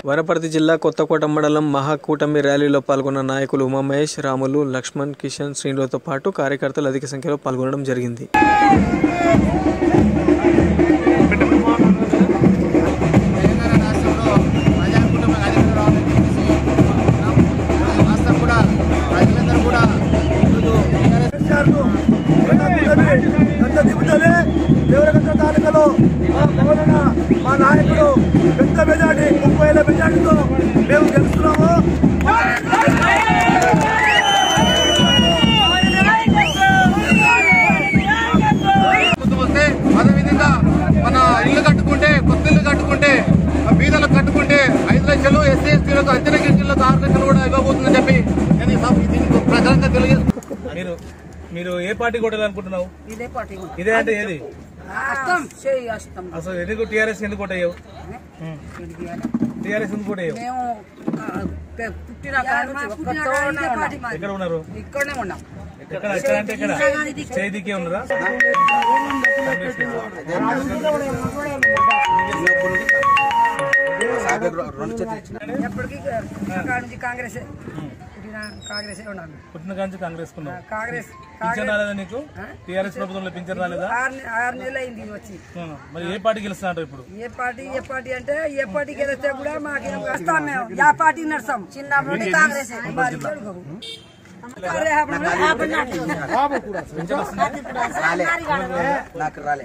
వనపర్తి జిల్లా కొత్తకోట మండలం మహాకూటమి ర్యాలీలో పాల్గొన్న నాయకులు ఉమామహేష్ రాములు లక్ష్మణ్ కిషన్ శ్రీనులతో పాటు కార్యకర్తలు అధిక సంఖ్యలో పాల్గొనడం జరిగింది తెలంగాణ రాష్ట్రంలో ప్రజాకుటుంబ అధికారం రావాలని రాష్ట్రం కూడా ప్రజలందరూ కూడా ఈరోజు గంట దిగుతుంది దేవరగంట తాలూకాలో మా పవనన్న మా నాయకుడు పెద్ద మెజార్టీ ముప్పై వేల మెజార్టీతో మేము గెలుస్తున్నాము ముందు వస్తే అదేవిధంగా మన ఇల్లు కట్టుకుంటే కొత్త ఇల్లు కట్టుకుంటే ఆ బీదలకు కట్టుకుంటే ఐదు లక్షలు ఎస్సీ ఎస్టీలకు అంచనా గిరిజనులకు ఆరు లక్షలు కూడా ఇవ్వబోతుందని చెప్పి నేను ఈ సభ- దీనికి ప్రజలంగా తెలియజేస్తున్నాను మీరు మీరు ఏ పార్టీ కొట్టాలనుకుంటున్నావు ఇదే పార్టీ ఇదే అంటే ఏది అస్తం చేయి అస్తం అసలు ఎందుకు టీఆర్ఎస్ ఎందుకు కొట్టయ్యావు టీఆర్ఎస్ ఎందుకు కొట్టయ్యావు మేము ఆ, పె- పుట్టిన కాడ నుంచి ఒక్క చోటనే ఉన్నాం. ఎక్కడ ఉన్నారు ఇక్కడనే ఉన్నాం ఎక్కడ ఎక్కడ అంటే ఎక్కడ చేతికే ఉన్నారా ఎప్పటికీ కాడ నుంచి కాంగ్రెస్ పుట్టిన కాంగ్రెస్ ఉన్నాం పుట్టిన కాంచి కాంగ్రెస్ కున్నావు కాంగ్రెస్ పింఛన్ రాలేదా నీకు టీఆర్ఎస్ ప్రభుత్వంలో పింఛన్ రాలేదా ఆరు నె- ఆరు నెలలు అయింది ఇది వచ్చి ఆ, మరి ఏ పార్టీ గెలుస్తా అంటావు ఇప్పుడు ఏ పార్టీ ఏ పార్టీ అంటే ఏ పార్టీకి వెళ్తే కూడా మాకేం వస్తాం మేము యా పార్టీ నడుస్తాం చిన్నప్పుడు కాంగ్రెస్ నాకు రాలే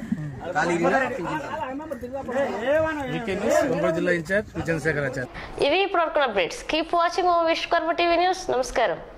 వీకే న్యూస్ ఒంగోలు జిల్లా ఇన్ఛార్జ్ విజయశేఖర్ ఆచార్య ఇవి ఇప్పుడు updates keep watching Vishwakarma TV news నమస్కారం